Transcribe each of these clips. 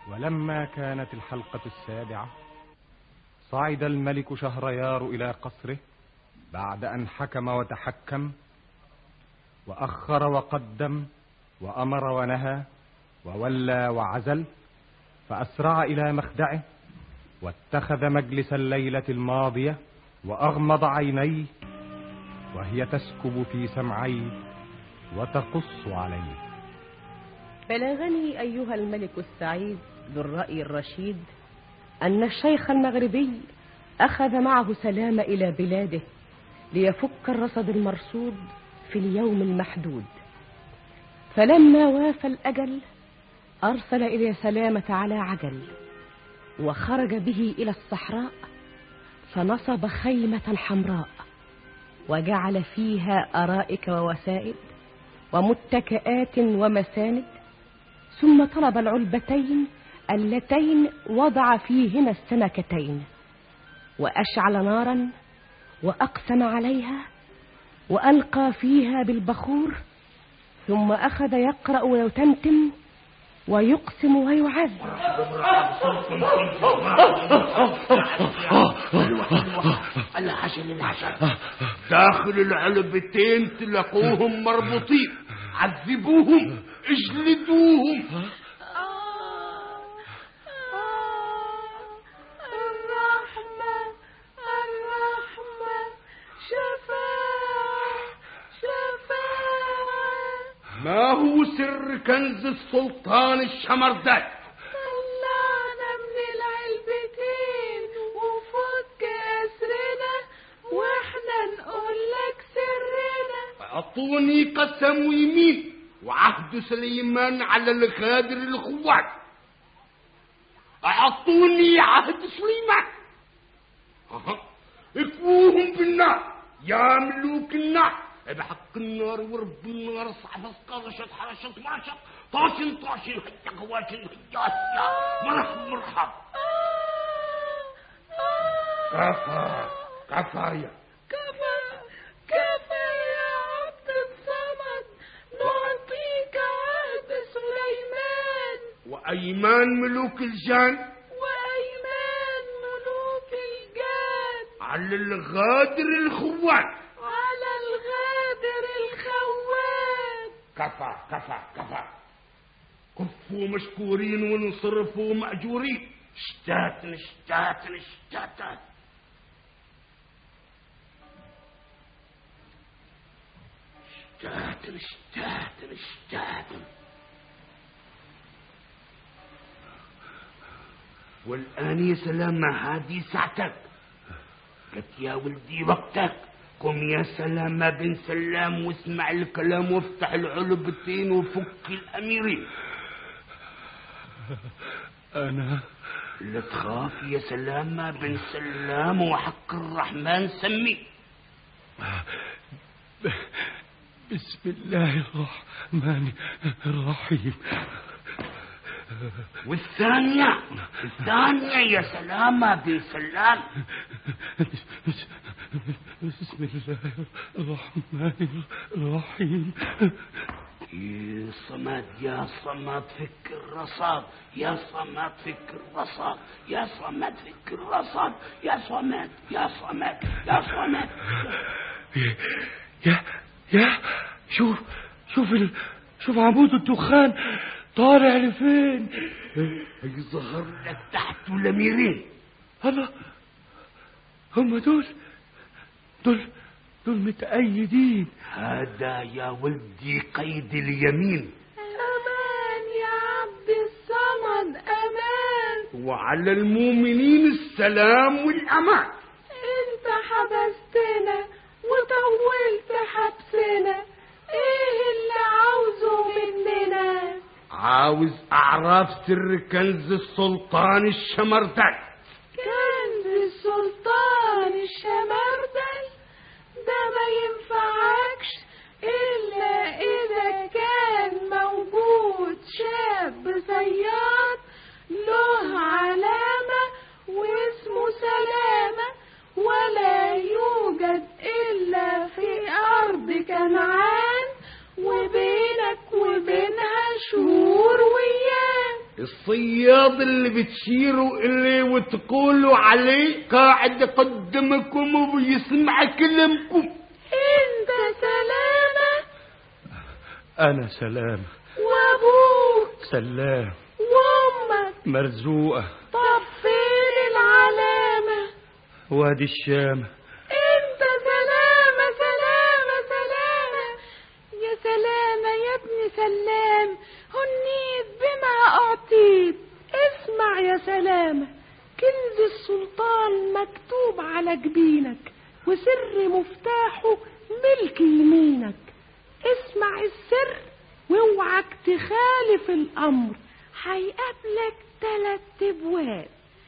ولما كانت الحلقة السابعة صعد الملك شهريار إلى قصره بعد أن حكم وتحكم وأخر وقدم وأمر ونهى وولى وعزل فأسرع إلى مخدعه واتخذ مجلس الليلة الماضية وأغمض عينيه وهي تسكب في سمعيه وتقص عليه بلغني أيها الملك السعيد ذو الرأي الرشيد أن الشيخ المغربي أخذ معه سلام إلى بلاده ليفك الرصد المرصود في اليوم المحدود فلما وافى الأجل أرسل إلى سلامة على عجل وخرج به إلى الصحراء فنصب خيمة حمراء وجعل فيها أرائك ووسائد ومتكئات ومساند ثم طلب العلبتين اللتين وضع فيهما السمكتين وأشعل نارا وأقسم عليها وألقى فيها بالبخور ثم أخذ يقرأ ويتمتم ويقسم ويعز العشل العشل داخل العلبتين تلاقوهم مربوطين عذبوهم اجلدوهم الرحمة الرحمة شفاعة شفاعة ما هو سر كنز السلطان الشمرداي طلعنا من العلبتين وفك أسرنا واحنا نقول لك سرنا اعطوني قسم ويمين وعهد سليمان على الغادر الخوات اعطوني عهد سليمان أها. اكووهم بالنار يا ملوك النار بحق النار ورب النار صعب قرشت حرشت معشت طاشن طاشن هيا خواشن هيا هيا مرحب مرحب كفى كفى يا كفى كفى يا عبد الصمد نعطيك عهد سليمان وأيمان ملوك الجان وأيمان ملوك الجان على الغادر الخوان على الغادر الخوان كفى كفى كفى كفوا مشكورين وانصرفوا مأجورين اشتاتن اشتاتن اشتاتن اشتاتن اشتاتن اشتاتن والآن يا سلامة هذه ساعتك قلت يا ولدي وقتك قم يا سلامة بن سلام واسمع الكلام وافتح العلبتين وفك الأميرين أنا لا تخاف يا سلامة بن سلام وحق الرحمن سمي بسم الله الرحمن الرحيم والثانية الثانية يا سلامة بن سلام بسم الله الرحمن الرحيم يا صمد يا صمد فك الرصاد يا صمد فك الرصاد يا صمد فك الرصاد يا صمد يا صمد يا صمد يا يا شوف شوف ال... شوف عمود الدخان طالع لفين يظهر لك تحت الأميرين الله هم دول دول دول متأيدين هذا يا ولدي قيد اليمين أمان يا عبد الصمد أمان وعلى المؤمنين السلام والأمان انت حبستنا وطولت حبسنا ايه اللي عاوزه مننا عاوز أعرف سر كنز السلطان الشمردل كنز السلطان الشمردل ده ما ينفعكش إلا إذا كان موجود شاب صياد له علامة واسمه سلامة ولا يوجد إلا في أرض كنعان وبينك وبينها شهور وأيام الصياد اللي بتشيروا اللي وتقولوا عليه قاعد يقدمكم وبيسمع كلامكم انت سلامة أنا سلام وابوك سلام وامك مرزوقة طب فين العلامة وادي الشام انت سلامة سلامة سلامة يا سلامة يا ابن سلام هنيت بما اعطيت اسمع يا سلامة كنز السلطان مكتوب على جبينك وسر مفتاحه ملك يمينك اسمع السر واوعك تخالف الامر هيقابلك تلات ابواب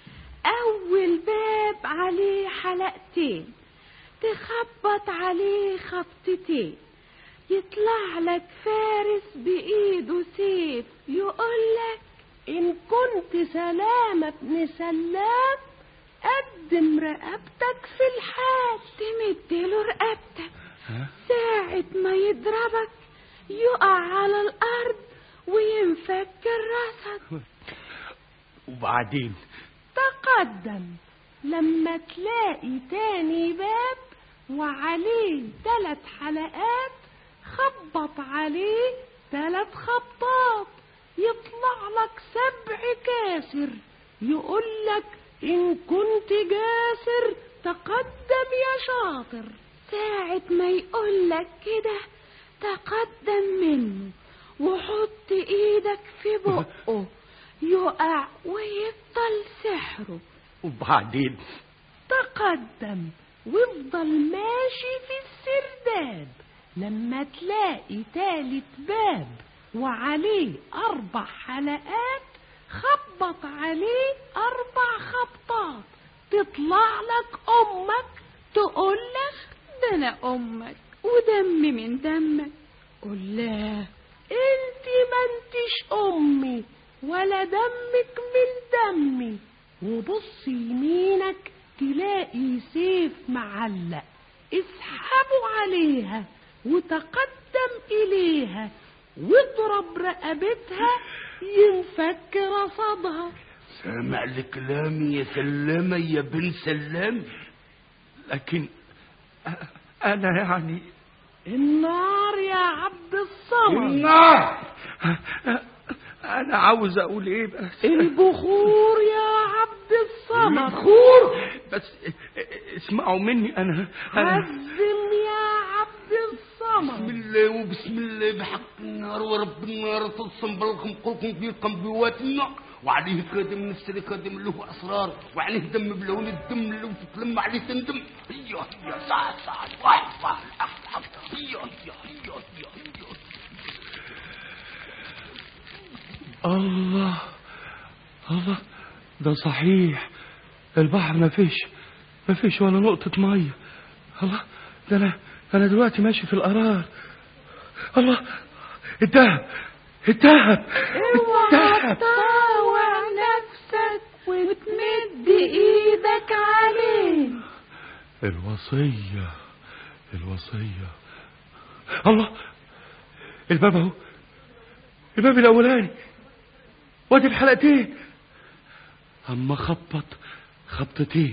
اول باب عليه حلقتين تخبط عليه خبطتين يطلع لك فارس بايده سيف يقولك ان كنت سلامة ابن سلام قدم رقبتك في الحال تمدله رقبتك ها؟ ساعة ما يضربك يقع على الأرض وينفك الرصد وبعدين تقدم لما تلاقي تاني باب وعليه تلات حلقات خبط عليه تلات خبطات يطلع لك سبع كاسر يقولك إن كنت جاسر تقدم يا شاطر ساعة ما يقولك كده تقدم منه وحط ايدك في بقه يقع ويفضل سحره وبعدين تقدم وافضل ماشي في السرداب لما تلاقي تالت باب وعليه أربع حلقات خبط عليه أربع خبطات تطلع لك أمك تقول لك ده أنا أمك ودم من دمك قول لا انت ما انتش أمي ولا دمك من دمي وبص يمينك تلاقي سيف معلق اسحبوا عليها وتقدم إليها واضرب رقبتها ينفك رصدها سامع لكلامي يا سلامة يا بن سلام لكن أ- أنا يعني النار يا عبد الصمد النار أنا عاوز أقول إيه بس البخور يا عبد الصمد الخور بس اسمعوا مني أنا أنا هزم يا عبد بسم الصمد الله وبسم الله بحق النار ورب النار تصم بالكم قلكم في قنبواتنا وعليه كادم نفسي كادم له اسرار وعليه دم بلون الدم لو تتلم عليه تندم هيا هيا ساعة ساعة واحد واحد أحد أحد هيا هيا هيا هيا هيا الله الله ده صحيح البحر ما فيش ما فيش ولا نقطة مية الله ده أنا أنا دلوقتي ماشي في القرار الله الدهب الدهب اوعى الدهب تطاوع نفسك وتمد ايدك عليه الوصية الوصية الله الباب اهو الباب الأولاني وادي الحلقتين أما خبط خبطتين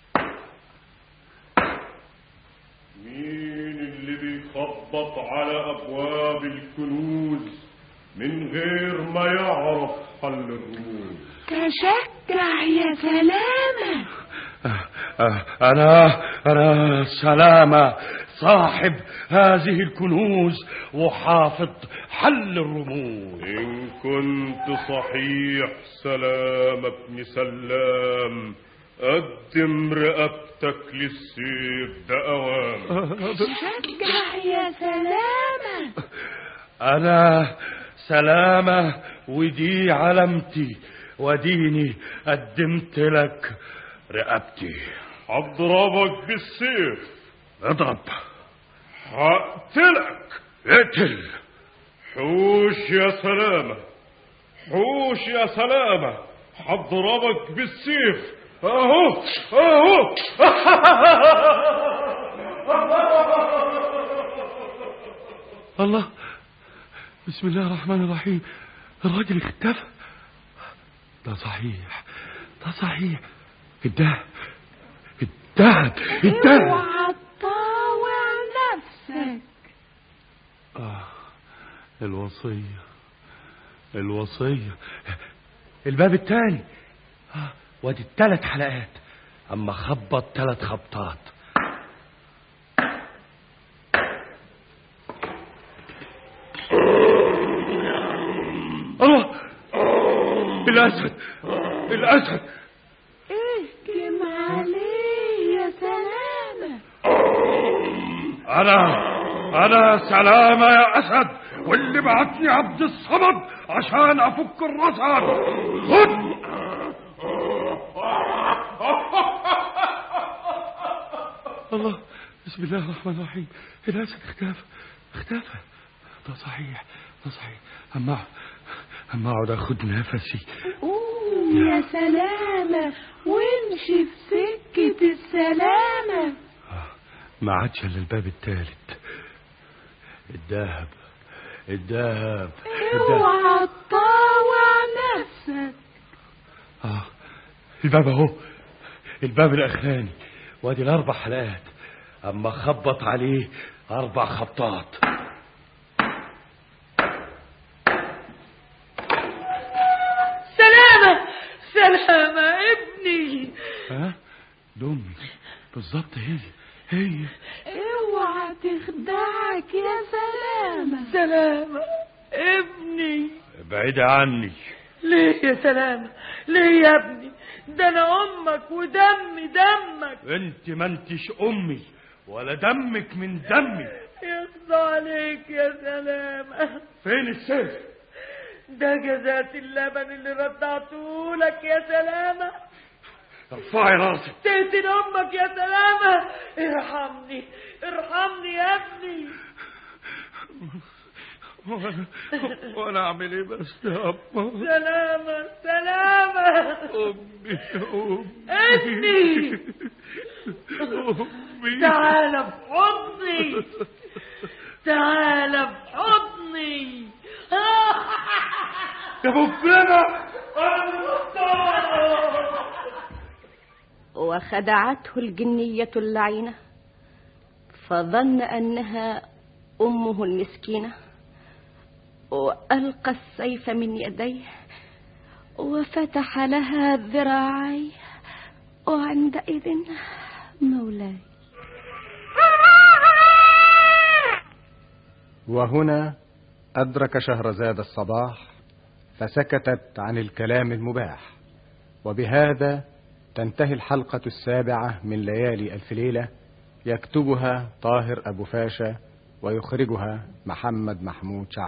مين اللي بيخبط على أبواب الكنوز من غير ما يعرف حل الرموز تشجع يا سلامة آه، آه، أنا أنا سلامة صاحب هذه الكنوز وحافظ حل الرموز إن كنت صحيح سلام ابن سلام قدم رقبتك للسيف ده أوام شجع يا سلامة أنا سلامة ودي علامتي وديني قدمت لك رقبتي هضربك بالسيف اضرب هقتلك اقتل حوش يا سلامة حوش يا سلامة هضربك بالسيف اهو اهو الله بسم الله الرحمن الرحيم الراجل اختفى ده صحيح ده صحيح الدهب الدهب الدهب اوعى تطاوع نفسك آه الوصية الوصية الباب التاني آه وادي التلات حلقات أما خبط تلات خبطات الله الأسد الأسد اهجم عليه يا سلامة أنا أنا سلامة يا أسد واللي بعتني عبد الصمد عشان أفك الرصد خد الله بسم الله الرحمن الرحيم الأسد اختفى اختفى ده صحيح ده صحيح أما أما أقعد أخد نفسي قوم يا سلامة وامشي في سكة السلامة ما عادش إلا الباب الثالث الذهب الذهب الذهب اوعى تطاوع نفسك آه الباب اهو الباب الاخراني وادي الاربع حلقات اما خبط عليه اربع خبطات سلامة سلامة ابني ها دمي بالظبط هي هي اوعى تخدعك يا سلامة سلامة ابني بعيدة عني ليه يا سلامة ليه يا ابني ده انا امك ودمي دمك انت ما انتش امي ولا دمك من دمي يخضى عليك يا سلامة فين السيف ده جزات اللبن اللي رضعته لك يا سلامة ارفعي راسك تقتل امك يا سلامة ارحمني ارحمني يا ابني وانا وانا اعمل ايه بس يا ابا سلامة سلامة امي امي ابني امي تعال في حضني تعال في حضني يا بكرنا وخدعته الجنية اللعينة فظن أنها أمه المسكينة وألقى السيف من يديه وفتح لها ذراعيه وعندئذ مولاي وهنا أدرك شهرزاد الصباح فسكتت عن الكلام المباح وبهذا تنتهي الحلقة السابعة من ليالي ألف ليلة يكتبها طاهر أبو فاشا ويخرجها محمد محمود شعب